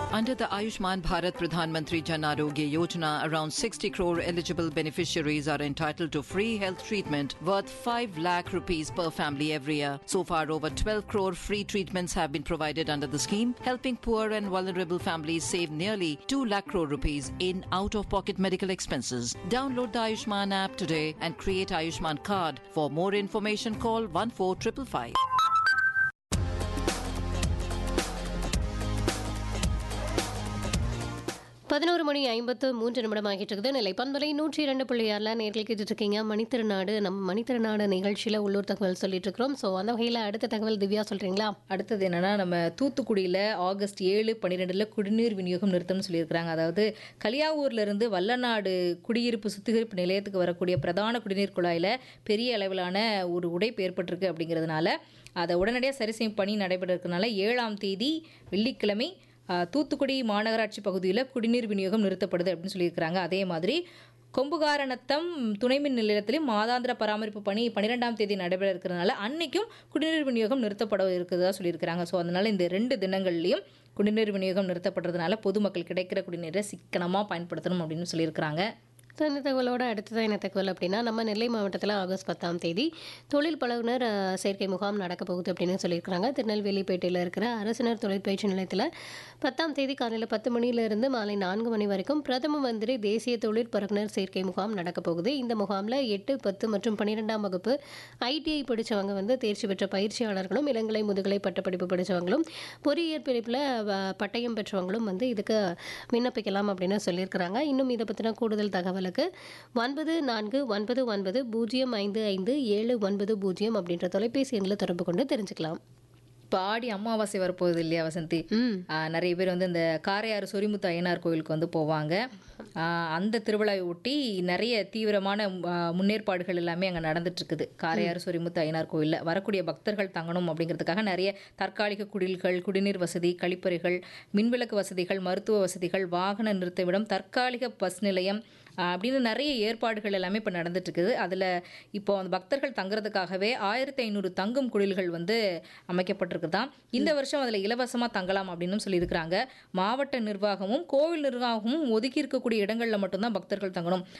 Under the Ayushman Bharat Pradhan Mantri Jan Arogya Yojana, around 60 crore eligible beneficiaries are entitled to free health treatment worth 5 lakh rupees per family every year. So far, over 12 crore free treatments have been provided under the scheme, helping poor and vulnerable families save nearly 2 lakh crore rupees in out-of-pocket medical expenses. Download the Ayushman app today and create Ayushman card. For more information, call 14555. பதினோரு மணி ஐம்பத்து மூன்று நிமிடம் ஆகிட்டு இருக்குது நிலை பண்பலை நூற்றி இரண்டு புள்ளி ஆறில் நேர்கள் கேட்டுட்டு இருக்கீங்க மணித்திருநாடு நம்ம மணித்திருநாடு நிகழ்ச்சியில் உள்ளூர் தகவல் சொல்லிட்டு இருக்கிறோம் ஸோ அந்த வகையில் அடுத்த தகவல் திவ்யா சொல்றீங்களா அடுத்தது என்னன்னா நம்ம தூத்துக்குடியில் ஆகஸ்ட் ஏழு பன்னிரெண்டில் குடிநீர் விநியோகம் நிறுத்தம்னு சொல்லியிருக்கிறாங்க அதாவது கலியாவூர்ல இருந்து வல்லநாடு குடியிருப்பு சுத்திகரிப்பு நிலையத்துக்கு வரக்கூடிய பிரதான குடிநீர் குழாயில் பெரிய அளவிலான ஒரு உடைப்பு ஏற்பட்டிருக்கு அப்படிங்கிறதுனால அதை உடனடியாக சரி செய்யும் பணி நடைபெற இருக்கனால ஏழாம் தேதி வெள்ளிக்கிழமை ஆஹ், தூத்துக்குடி மாநகராட்சி பகுதியில் குடிநீர் விநியோகம் நிறுத்தப்படுது அப்படின்னு சொல்லியிருக்கிறாங்க அதே மாதிரி கொம்புகாரணத்தம் துணை மின் நிலையத்திலும் மாதாந்திர பராமரிப்பு பணி பன்னிரெண்டாம் தேதி நடைபெற இருக்கிறதுனால அன்னைக்கும் குடிநீர் விநியோகம் நிறுத்தப்பட இருக்கிறதா சொல்லியிருக்கிறாங்க ஸோ அதனால இந்த ரெண்டு தினங்கள்லையும் குடிநீர் விநியோகம் நிறுத்தப்படுறதுனால பொதுமக்கள் கிடைக்கிற குடிநீரை சிக்கனமாக பயன்படுத்தணும் அப்படின்னு சொல்லியிருக்கிறாங்க ஸோ இந்த தகவலோட அடுத்ததான் என்ன தகவல் அப்படின்னா நம்ம நெல்லை மாவட்டத்தில் ஆகஸ்ட் பத்தாம் தேதி தொழில் பழகுனர் அஹ், சேர்க்கை முகாம் நடக்க போகுது அப்படின்னு சொல்லியிருக்கிறாங்க திருநெல்வேலிப்பேட்டையில் இருக்கிற அரசினர் தொழிற்பயிற்சி நிலையத்தில் பத்தாம் தேதி காலையில் பத்து மணியிலிருந்து மாலை நான்கு மணி வரைக்கும் பிரதம மந்திரி தேசிய தொழில் பழகுனர் சேர்க்கை முகாம் நடக்க போகுது இந்த முகாமில் எட்டு பத்து மற்றும் பன்னிரெண்டாம் வகுப்பு ஐடிஐ படித்தவங்க வந்து தேர்ச்சி பெற்ற பயிற்சியாளர்களும் இளங்கலை முதுகலை பட்டப்படிப்பு படித்தவங்களும் பொறியியல் பிரிப்பில் வ- பட்டயம் பெற்றவங்களும் வந்து இதுக்கு விண்ணப்பிக்கலாம் அப்படின்னு சொல்லியிருக்கிறாங்க இன்னும் இதை பற்றின கூடுதல் தகவலுக்கு ஒன்பது நான்கு ஒன்பது ஒன்பது பூஜ்ஜியம் ஐந்து ஐந்து ஏழு ஒன்பது பூஜ்ஜியம் அப்படின்ற தொலைபேசி எண்ணில் தொடர்பு கொண்டு தெரிஞ்சுக்கலாம் இப்போ ஆடி அமாவாசை வரப்போகுது இல்லையா வசந்தி ம் ஆஹ் நிறைய பேர் வந்து இந்த காரையாறு சொரிமுத்து ஐயனார் கோயிலுக்கு வந்து போவாங்க ஆஹ் அந்த திருவிழாவை ஒட்டி நிறைய தீவிரமான ஆஹ் முன்னேற்பாடுகள் எல்லாமே அங்கே நடந்துட்டு இருக்குது காரையாறு சொரிமுத்து ஐயனார் கோயிலில் வரக்கூடிய பக்தர்கள் தங்கணும் அப்படிங்கிறதுக்காக நிறைய தற்காலிக குடில்கள் குடிநீர் வசதி கழிப்பறைகள் மின்விளக்கு வசதிகள் மருத்துவ வசதிகள் வாகன நிறுத்தமிடம் தற்காலிக பஸ் நிலையம் ஆஹ் அப்படின்னு நிறைய ஏற்பாடுகள் எல்லாமே இப்போ நடந்துட்டு இருக்குது அதில் இப்போ அந்த பக்தர்கள் தங்குறதுக்காகவே ஆயிரத்தி ஐநூறு தங்கும் குடில்கள் வந்து அமைக்கப்பட்டிருக்குதாம் இந்த வருஷம் அதில் இலவசமாக தங்கலாம் அப்படின்னு சொல்லியிருக்கிறாங்க மாவட்ட நிர்வாகமும் கோவில் நிர்வாகமும் ஒதுக்கி இருக்கக்கூடிய இடங்களில் மட்டும்தான் பக்தர்கள் தங்கணும்